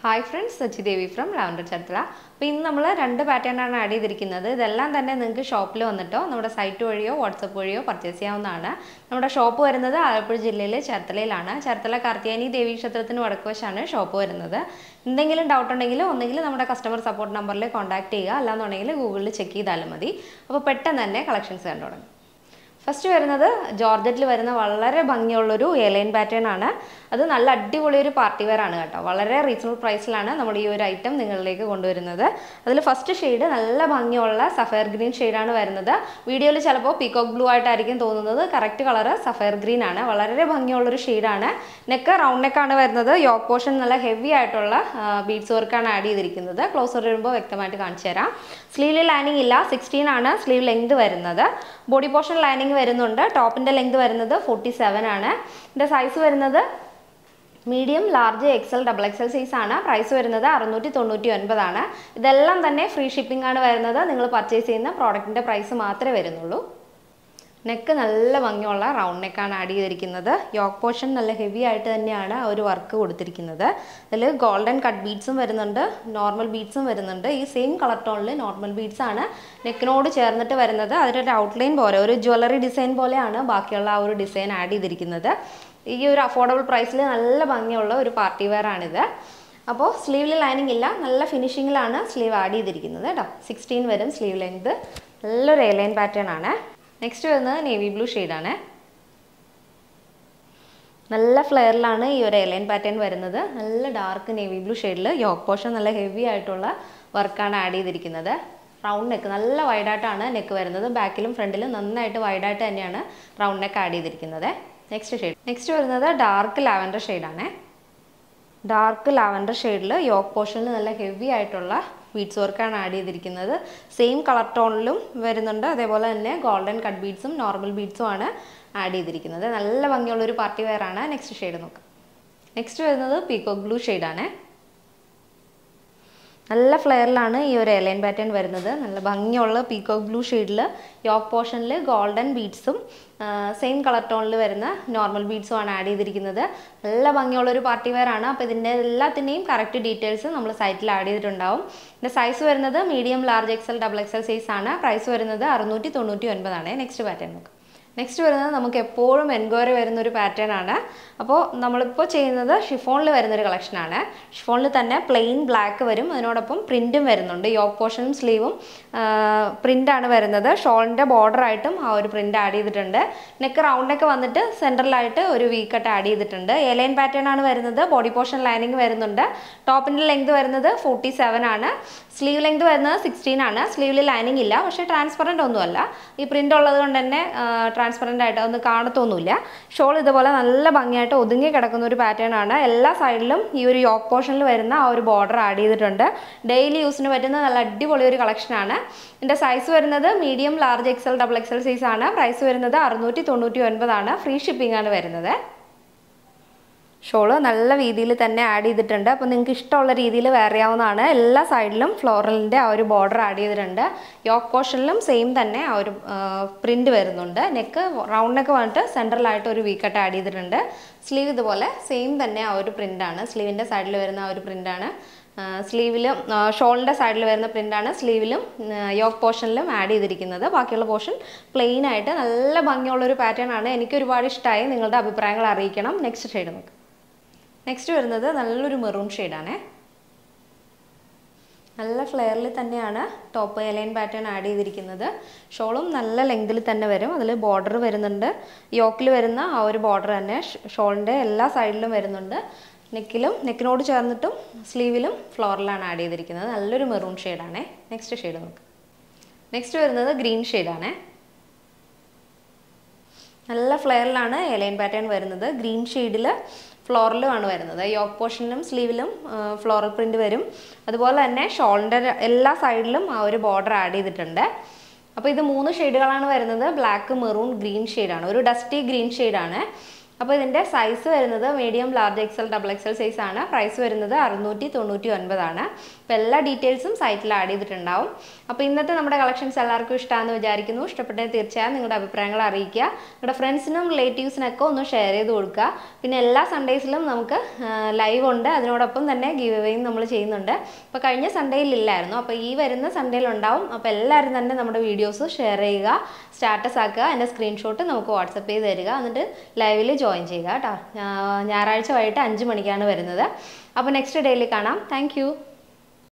hi friends Sachi Devi from lavender Cherthala അപ്പോൾ ഇന്ന് നമ്മൾ രണ്ട് പാറ്റേൺ ആണ് ആഡ് ചെയ്തിരിക്കുന്നത് ഇതെല്ലാം തന്നെ നിങ്ങൾക്ക് ഷോപ്പിൽ വന്നിട്ടോ നമ്മുടെ സൈറ്റ് വഴിയോ വാട്സപ്പ് വഴിയോ പർച്ചേസ് ചെയ്യാവുന്നതാണ് നമ്മുടെ ഷോപ്പ് വരുന്നത് ആലപ്പുഴ ജില്ലയിലെ ചേർത്തലയിലാണ് ചേർത്തല കാർത്തിയാനി ദേവി ക്ഷേത്രത്തിന് വടക്കുവശാണ് ഷോപ്പ് വരുന്നത് എന്തെങ്കിലും ഡൗട്ട് ഉണ്ടെങ്കിൽ ഒന്നെങ്കിൽ നമ്മുടെ കസ്റ്റമർ സപ്പോർട്ട് നമ്പറിൽ കോൺടാക്ട് ചെയ്യുക അല്ലാന്നുണ്ടെങ്കിൽ ഗൂഗിളിൽ ചെക്ക് ചെയ്താലും മതി അപ്പോൾ പെട്ടെന്ന് തന്നെ കളക്ഷൻസ് കണ്ടു തുടങ്ങും ഫസ്റ്റ് വരുന്നത് ജോർജറ്റിൽ വരുന്ന വളരെ ഭംഗിയുള്ളൊരു എലൈൻ പാറ്റേൺ ആണ് അത് നല്ല അടിപൊളി ഒരു പാർട്ടി വെയർ ആണ് കേട്ടോ വളരെ റീസണബിൾ പ്രൈസിലാണ് നമ്മുടെ ഈ ഒരു ഐറ്റം നിങ്ങളിലേക്ക് കൊണ്ടുവരുന്നത് അതിൽ ഫസ്റ്റ് ഷെയ്ഡ് നല്ല ഭംഗിയുള്ള സഫയർ ഗ്രീൻ ഷെയ്ഡാണ് വരുന്നത് വീഡിയോയിൽ ചിലപ്പോൾ പീകോക്ക് ബ്ലൂ ആയിട്ടായിരിക്കും തോന്നുന്നത് കറക്റ്റ് കളറ് സഫയർ ഗ്രീൻ ആണ് വളരെ ഭംഗിയുള്ളൊരു ഷെയ്ഡാണ് നെക്ക് റൗണ്ട് നെക്കാണ് വരുന്നത് യോക്ക് പോർഷൻ നല്ല ഹെവി ആയിട്ടുള്ള ബീഡ്സ് വർക്കാണ് ആഡ് ചെയ്തിരിക്കുന്നത് ക്ലോസർ വരുമ്പോൾ വ്യക്തമായിട്ട് കാണിച്ചു തരാം സ്ലീവിൽ ലൈനിങ് ഇല്ല സിക്സ്റ്റീൻ ആണ് സ്ലീവ് ലെങ്ത് വരുന്നത് ബോഡി പോർഷൻ ലൈനിങ് വരുന്നുണ്ട് ടോപ്പിൻ്റെ ലെങ്ത് വരുന്നത് ഫോർട്ടി സെവൻ ആണ് ഇതിൻ്റെ സൈസ് വരുന്നത് medium large XL double XL size ആണ് പ്രൈസ് വരുന്നത് അറുന്നൂറ്റി തൊണ്ണൂറ്റി ഒൻപതാണ് ഇതെല്ലാം തന്നെ ഫ്രീ ഷിപ്പിംഗ് ആണ് വരുന്നത് നിങ്ങൾ പർച്ചേസ് ചെയ്യുന്ന പ്രോഡക്റ്റിൻ്റെ പ്രൈസ് മാത്രമേ വരുന്നുള്ളൂ നെക്ക് നല്ല ഭംഗിയുള്ള റൗണ്ട് നെക്കാണ് ആഡ് ചെയ്തിരിക്കുന്നത് യോക്ക് പോർഷൻ നല്ല ഹെവി ആയിട്ട് തന്നെയാണ് ആ ഒരു വർക്ക് കൊടുത്തിരിക്കുന്നത് അതിൽ ഗോൾഡൻ കട്ട് ബീഡ്സും വരുന്നുണ്ട് നോർമൽ ബീഡ്സും വരുന്നുണ്ട് ഈ സെയിം കളർ ടോണിൽ നോർമൽ ബീഡ്സ് ആണ് നെക്കിനോട് ചേർന്നിട്ട് വരുന്നത് അതിലൊരു ഔട്ട്ലൈൻ പോലെ ഒരു ജ്വല്ലറി ഡിസൈൻ പോലെയാണ് ബാക്കിയുള്ള ആ ഒരു ഡിസൈൻ ആഡ് ചെയ്തിരിക്കുന്നത് ഈ ഒരു അഫോർഡബിൾ പ്രൈസിൽ നല്ല ഭംഗിയുള്ള ഒരു പാർട്ടി വെയർ ആണിത് അപ്പോൾ സ്ലീവിൽ ലൈനിങ് ഇല്ല നല്ല ഫിനിഷിങ്ങിലാണ് സ്ലീവ് ആഡ് ചെയ്തിരിക്കുന്നത് കേട്ടോ സിക്സ്റ്റീൻ വരും സ്ലീവ് ലെങ്ത് നല്ലൊരു എലൈൻ പാറ്റേൺ ആണ് നെക്സ്റ്റ് വരുന്നത് നേവി ബ്ലൂ ഷെയ്ഡാണ് നല്ല ഫ്ലെയറിലാണ് ഈ ഒരു എലൈൻ പാറ്റേൺ വരുന്നത് നല്ല ഡാർക്ക് നേവി ബ്ലൂ ഷെയ്ഡിൽ യോക്ക് പോർഷൻ നല്ല ഹെവി ആയിട്ടുള്ള വർക്കാണ് ആഡ് ചെയ്തിരിക്കുന്നത് റൗണ്ട് നെക്ക് നല്ല വൈഡായിട്ടാണ് നെക്ക് വരുന്നത് ബാക്കിലും ഫ്രണ്ടിലും നന്നായിട്ട് വൈഡായിട്ട് തന്നെയാണ് റൗണ്ട് നെക്ക് ആഡ് ചെയ്തിരിക്കുന്നത് നെക്സ്റ്റ് ഷെയ്ഡ് നെക്സ്റ്റ് വരുന്നത് ഡാർക്ക് ലാവൻഡർ ഷെയ്ഡാണ് ഡാർക്ക് ലാവൻഡർ ഷെയ്ഡിൽ യോക്ക് പോർഷനിൽ നല്ല ഹെവി ആയിട്ടുള്ള ബീഡ്സ് വർക്കാണ് ആഡ് ചെയ്തിരിക്കുന്നത് സെയിം കളർ ടോണിലും വരുന്നുണ്ട് അതേപോലെ തന്നെ ഗോൾഡൻ കട്ട് ബീഡ്സും നോർമൽ ബീഡ്സും ആണ് ആഡ് ചെയ്തിരിക്കുന്നത് നല്ല ഭംഗിയുള്ള ഒരു പാർട്ടി വെയർ ആണ് നെക്സ്റ്റ് ഷെയ്ഡ് നോക്കാം നെക്സ്റ്റ് വരുന്നത് പീക്കോക്ക് ബ്ലൂ ഷെയ്ഡാണ് നല്ല ഫ്ലെയറിലാണ് ഈ ഒരു എലൈൻ പാറ്റേൺ വരുന്നത് നല്ല ഭംഗിയുള്ള പീക്കോക്ക് ബ്ലൂ ഷെയ്ഡിൽ യോക്ക് പോർഷനിൽ ഗോൾഡൻ ബീഡ്സും സെയിം കളർ ടോണിൽ വരുന്ന നോർമൽ ബീഡ്സും ആണ് ആഡ് ചെയ്തിരിക്കുന്നത് നല്ല ഭംഗിയുള്ള ഒരു പാർട്ടി വെയർ ആണ് അപ്പോൾ ഇതിൻ്റെ എല്ലാത്തിൻ്റെയും കറക്റ്റ് ഡീറ്റെയിൽസ് നമ്മൾ സൈറ്റിൽ ആഡ് ചെയ്തിട്ടുണ്ടാവും ഇതിൻ്റെ സൈസ് വരുന്നത് medium large XL double XL size ആണ് പ്രൈസ് വരുന്നത് അറുന്നൂറ്റി തൊണ്ണൂറ്റി ഒൻപതാണ് നെക്സ്റ്റ് പാറ്റേൺ നോക്കാം നെക്സ്റ്റ് വരുന്നത് നമുക്ക് എപ്പോഴും എൻക്വയറി വരുന്ന ഒരു പാറ്റേൺ ആണ് അപ്പോൾ നമ്മളിപ്പോൾ ചെയ്യുന്നത് ഷിഫോണിൽ വരുന്നൊരു കളക്ഷനാണ് ഷിഫോണിൽ തന്നെ പ്ലെയിൻ ബ്ലാക്ക് വരും അതിനോടൊപ്പം പ്രിൻറ്റും വരുന്നുണ്ട് യോക്ക് പോർഷനും സ്ലീവും പ്രിൻ്റാണ് വരുന്നത് ഷോളിൻ്റെ ബോർഡറായിട്ടും ആ ഒരു പ്രിൻ്റ് ആഡ് ചെയ്തിട്ടുണ്ട് നെക്ക് റൗണ്ടൊക്കെ വന്നിട്ട് സെൻട്രലായിട്ട് ഒരു വീക്കട്ട് ആഡ് ചെയ്തിട്ടുണ്ട് എലൈൻ പാറ്റേൺ ആണ് വരുന്നത് ബോഡി പോർഷൻ ലൈനിങ് വരുന്നുണ്ട് ടോപ്പിൻ്റെ ലെങ്ത് വരുന്നത് ഫോർട്ടി സെവൻ ആണ് സ്ലീവ് ലെങ്ത് വരുന്നത് സിക്സ്റ്റീൻ ആണ് സ്ലീവിൽ ലൈനിങ് ഇല്ല പക്ഷേ ട്രാൻസ്പെറൻ്റ് ഒന്നുമല്ല ഈ പ്രിൻ്റ് ഉള്ളത് കൊണ്ട് തന്നെ ട്രാൻസ്പെറൻ്റ് ആയിട്ട് ഒന്നും കാണത്തൊന്നുമില്ല ഷോൾ ഇതുപോലെ നല്ല ഭംഗിയായിട്ട് ഒതുങ്ങി കിടക്കുന്ന ഒരു പാറ്റേൺ ആണ് എല്ലാ സൈഡിലും ഈ ഒരു യോക്ക് പോർഷനിൽ വരുന്ന ആ ഒരു ബോർഡർ ആഡ് ചെയ്തിട്ടുണ്ട് ഡെയിലി യൂസിന് പറ്റുന്ന നല്ല അടിപൊളി ഒരു കളക്ഷനാണ് ഇതിൻ്റെ സൈസ് വരുന്നത് medium large XL double XL size ആണ് പ്രൈസ് വരുന്നത് അറുന്നൂറ്റി തൊണ്ണൂറ്റി ഒൻപതാണ് ഫ്രീ ഷിപ്പിംഗ് ആണ് വരുന്നത് ഷോള് നല്ല രീതിയിൽ തന്നെ ആഡ് ചെയ്തിട്ടുണ്ട് അപ്പോൾ നിങ്ങൾക്ക് ഇഷ്ടമുള്ള രീതിയിൽ വെയർ ചെയ്യാവുന്നതാണ് എല്ലാ സൈഡിലും ഫ്ലോറലിൻ്റെ ആ ഒരു ബോർഡർ ആഡ് ചെയ്തിട്ടുണ്ട് യോക്ക് പോർഷനിലും സെയിം തന്നെ ആ ഒരു പ്രിൻ്റ് വരുന്നുണ്ട് നെക്ക് റൗണ്ട് നെക്ക് വന്നിട്ട് സെൻട്രലായിട്ട് ഒരു വീക്കട്ട് ആഡ് ചെയ്തിട്ടുണ്ട് സ്ലീവ് ഇതുപോലെ സെയിം തന്നെ ആ ഒരു പ്രിൻ്റാണ് സ്ലീവിൻ്റെ സൈഡിൽ വരുന്ന ആ ഒരു പ്രിൻ്റാണ് സ്ലീവിലും ഷോളിൻ്റെ സൈഡിൽ വരുന്ന പ്രിൻ്റാണ് സ്ലീവിലും യോക്ക് പോർഷനിലും ആഡ് ചെയ്തിരിക്കുന്നത് ബാക്കിയുള്ള പോർഷൻ പ്ലെയിൻ ആയിട്ട് നല്ല ഭംഗിയുള്ളൊരു പാറ്റേൺ ആണ് എനിക്ക് ഒരുപാട് ഇഷ്ടമായി നിങ്ങളുടെ അഭിപ്രായങ്ങൾ അറിയിക്കണം നെക്സ്റ്റ് ഷെയ്ഡ് നോക്കാം നെക്സ്റ്റ് വരുന്നത് നല്ലൊരു മെറൂൺ ഷെയ്ഡാണ് നല്ല ഫ്ലെയറിൽ തന്നെയാണ് ടോപ്പ് എലൈൻ പാറ്റേൺ ആഡ് ചെയ്തിരിക്കുന്നത് ഷോളും നല്ല ലെങ്തിൽ തന്നെ വരും അതിൽ ബോർഡർ വരുന്നുണ്ട് യോക്കിൽ വരുന്ന ആ ഒരു ബോർഡർ തന്നെ ഷോളിൻ്റെ എല്ലാ സൈഡിലും വരുന്നുണ്ട് നെക്കിലും നെക്കിനോട് ചേർന്നിട്ടും സ്ലീവിലും ഫ്ലോറിലാണ് ആഡ് ചെയ്തിരിക്കുന്നത് നല്ലൊരു മെറൂൺ ഷെയ്ഡാണ് നെക്സ്റ്റ് ഷെയ്ഡ് നോക്കാം നെക്സ്റ്റ് വരുന്നത് ഗ്രീൻ ഷെയ്ഡാണ് നല്ല ഫ്ലെയറിലാണ് എലൈൻ പാറ്റേൺ വരുന്നത് ഗ്രീൻ ഷെയ്ഡിൽ ഫ്ലോറലുമാണ് വരുന്നത് യോക്ക് പോർഷനിലും സ്ലീവിലും ഫ്ലോറൽ പ്രിൻ്റ് വരും അതുപോലെ തന്നെ ഷോളിൻ്റെ എല്ലാ സൈഡിലും ആ ഒരു ബോർഡർ ആഡ് ചെയ്തിട്ടുണ്ട് അപ്പോൾ ഇത് മൂന്ന് ഷെയ്ഡുകളാണ് വരുന്നത് ബ്ലാക്ക് മെറൂൺ ഗ്രീൻ ഷെയ്ഡാണ് ഒരു ഡസ്റ്റി ഗ്രീൻ ഷെയ്ഡാണ് അപ്പോൾ ഇതിൻ്റെ സൈസ് വരുന്നത് medium large XL double XL size ആണ് പ്രൈസ് വരുന്നത് അറുന്നൂറ്റി തൊണ്ണൂറ്റി ഒൻപതാണ് അപ്പോൾ എല്ലാ ഡീറ്റെയിൽസും സൈറ്റിൽ ആഡ് ചെയ്തിട്ടുണ്ടാവും അപ്പോൾ ഇന്നത്തെ നമ്മുടെ കളക്ഷൻസ് എല്ലാവർക്കും ഇഷ്ടമാണെന്ന് വിചാരിക്കുന്നു ഇഷ്ടപ്പെട്ടെങ്കിൽ തീർച്ചയായും നിങ്ങളുടെ അഭിപ്രായങ്ങൾ അറിയിക്കുക നിങ്ങളുടെ ഫ്രണ്ട്സിനും റിലേറ്റീവ്സിനൊക്കെ ഒന്ന് ഷെയർ ചെയ്ത് കൊടുക്കുക പിന്നെ എല്ലാ സൺഡേസിലും നമുക്ക് ലൈവ് ഉണ്ട് അതിനോടൊപ്പം തന്നെ ഗീവ് അവേയും നമ്മൾ ചെയ്യുന്നുണ്ട് അപ്പോൾ കഴിഞ്ഞ സൺഡേയിൽ ഇല്ലായിരുന്നു അപ്പോൾ ഈ വരുന്ന സൺഡേയിൽ ഉണ്ടാവും അപ്പോൾ എല്ലാവരും തന്നെ നമ്മുടെ വീഡിയോസ് ഷെയർ ചെയ്യുക സ്റ്റാറ്റസ് ആക്കുക അതിൻ്റെ സ്ക്രീൻഷോട്ട് നമുക്ക് വാട്സപ്പ് ചെയ്ത് തരിക എന്നിട്ട് ലൈവിൽ ജോയിൻ ചെയ്യുക കേട്ടോ ഞായറാഴ്ച വൈകിട്ട് അഞ്ച് മണിക്കാണ് വരുന്നത് അപ്പോൾ നെക്സ്റ്റ് ഡേയിൽ കാണാം താങ്ക്